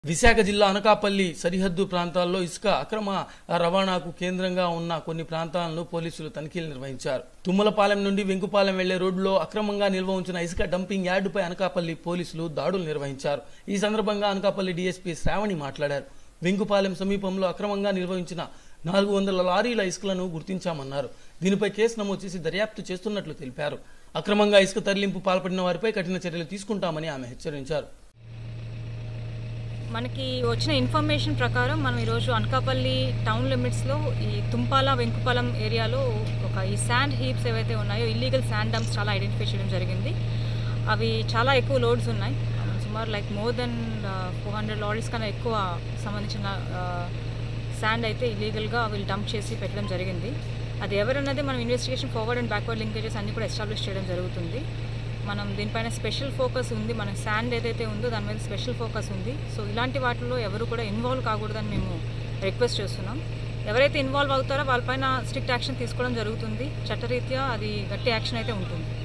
విశాఖ జిల్లా అనకాపల్లి సరిహద్దు ప్రాంతాల్లో ఇసుక అక్రమ రవాణాకు కేంద్రంగా ఉన్న కొన్ని ప్రాంతాలను పోలీసులు తనిఖీలు నిర్వహించారు తుమ్మలపాలెం నుండి వెంకుపాలెం వెళ్లే రోడ్డులో అక్రమంగా నిల్వ ఉంచిన ఇసుక డంపింగ్ యార్డుపై అనకాపల్లి పోలీసులు దాడులు నిర్వహించారు ఈ సందర్భంగా అనకాపల్లి డీఎస్పీ శ్రావణి మాట్లాడారు వెంకుపాలెం సమీపంలో అక్రమంగా నిర్వహించిన నాలుగు వందల లారీల ఇసుకలను గుర్తించామన్నారు దీనిపై కేసు నమోదు చేసి దర్యాప్తు చేస్తున్నట్లు తెలిపారు అక్రమంగా ఇసుక తరలింపు పాల్పడిన వారిపై కఠిన చర్యలు తీసుకుంటామని ఆమె హెచ్చరించారు మనకి వచ్చిన ఇన్ఫర్మేషన్ ప్రకారం మనం ఈరోజు అనకాపల్లి టౌన్ లిమిట్స్లో ఈ తుంపాల వెంకుపాలెం ఏరియాలో ఒక ఈ శాండ్ హీప్స్ ఏవైతే ఉన్నాయో ఇల్లీగల్ శాండ్ డంప్స్ చాలా ఐడెంటిఫై చేయడం జరిగింది అవి చాలా ఎక్కువ లోడ్స్ ఉన్నాయి సుమారు like more than four hundred lorries కన్నా ఎక్కువ సంబంధించిన శాండ్ అయితే ఇల్లీగల్గా వీళ్ళు డంప్ చేసి పెట్టడం జరిగింది అది ఎవరన్నది మనం investigation forward and backward linkages అన్ని కూడా ఎస్టాబ్లిష్ చేయడం జరుగుతుంది మనం దీనిపైన స్పెషల్ ఫోకస్ ఉంది మన శాండ్ ఏదైతే ఉందో దాని మీద స్పెషల్ ఫోకస్ ఉంది సో ఇలాంటి వాటిల్లో ఎవరు కూడా ఇన్వాల్వ్ కాకూడదని మేము రిక్వెస్ట్ చేస్తున్నాం ఎవరైతే ఇన్వాల్వ్ అవుతారో వాళ్ళపైన స్ట్రిక్ట్ యాక్షన్ తీసుకోవడం జరుగుతుంది చట్టరీత్యా అది గట్టి యాక్షన్ అయితే ఉంటుంది